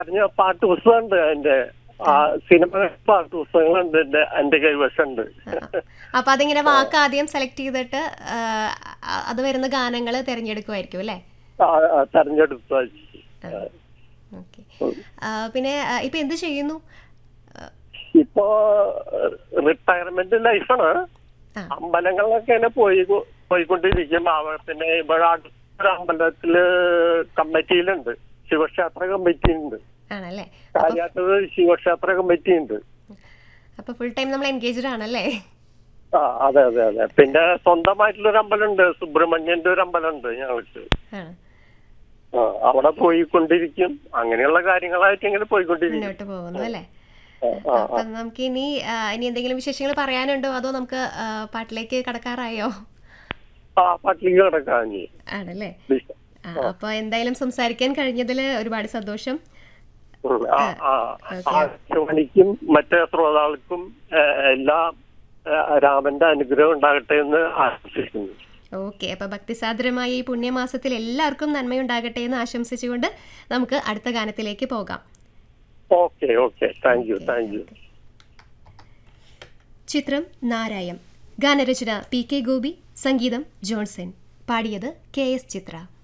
പറഞ്ഞ പാട്ട് പുസ്തകമുണ്ട് എന്റെ ആ സിനിമ പാട്ട് പുസ്തകങ്ങളുണ്ട് എന്റെ എന്റെ കൈവശമുണ്ട് അപ്പൊ അതിങ്ങനെ വാക്ക് ആദ്യം സെലക്ട് ചെയ്തിട്ട് ആ, അ- അത് വരുന്ന ഗാനങ്ങൾ തിരഞ്ഞെടുക്കുമായിരിക്കും അല്ലേ ആ, ആ, തെരഞ്ഞെടുത്ത ഓക്കെ പിന്നെ ആ, ഇപ്പൊ എന്ത് ചെയ്യുന്നു ആ, ഇപ്പോ റിട്ടയർമെന്റ് ലൈഫാണ് ആ. അമ്പലങ്ങളിലൊക്കെ ഇങ്ങനെ പോയി പോയിക്കൊണ്ടിരിക്കും അവ പിന്നെ ഇവിടെ അടുത്തൊരു അമ്പലത്തില് കമ്മിറ്റിയിലുണ്ട് ശിവക്ഷേത്ര കമ്മിറ്റി ഉണ്ട് ആണല്ലേ കാര്യാട്ടത് ശിവക്ഷേത്ര കമ്മിറ്റി ഉണ്ട് അപ്പൊ ഫുൾ ടൈം നമ്മൾ എൻഗേജ്ഡ് ആണല്ലേ ആ അതെ അതെ അതെ പിന്നെ സ്വന്തമായിട്ടുള്ളൊരു അമ്പലമുണ്ട് സുബ്രഹ്മണ്യന്റെ ഒരു അമ്പലമുണ്ട് ഞങ്ങൾക്ക് ആണ് ആ, അവിടെ പോയിക്കൊണ്ടിരിക്കും അങ്ങനെയുള്ള കാര്യങ്ങളായിട്ട് ഇങ്ങനെ പോയിക്കൊണ്ടിരിക്കും മുന്നോട്ട് പോകുന്നു അല്ലേ ആ, ആ, അപ്പൊ നമുക്ക് ഇനി ആ, ഇനി എന്തെങ്കിലും വിശേഷങ്ങൾ പറയാനുണ്ടോ അതോ നമുക്ക് ആ, പാട്ടിലേക്ക് കടക്കാറായോ ആ പട്ടിക കിടക്കാൻ ഇനി. ആണല്ലേ ആ, അപ്പൊ എന്തായാലും സംസാരിക്കാൻ കഴിഞ്ഞതിൽ ഒരുപാട് സന്തോഷം ഉം, ആ, ആ, ആകാശവാണിക്കും മറ്റേ ശ്രോതാക്കൾക്കും ഏ, എല്ലാം ഏ, രാമന്റെ അനുഗ്രഹം ഉണ്ടാകട്ടെ എന്ന് ആശംസിക്കുന്നു ഓക്കെ അപ്പൊ ഭക്തിസാദരമായ ഈ പുണ്യമാസത്തിൽ എല്ലാവർക്കും നന്മയുണ്ടാകട്ടെ എന്ന് ആശംസിച്ചുകൊണ്ട് നമുക്ക് അടുത്ത ഗാനത്തിലേക്ക് പോകാം okay okay thank you thank you ചിത്രം നാരായം ഗാനരചന പി കെ ഗോപി സംഗീതം ജോൺസൺ പാടിയത് കെ എസ് ചിത്ര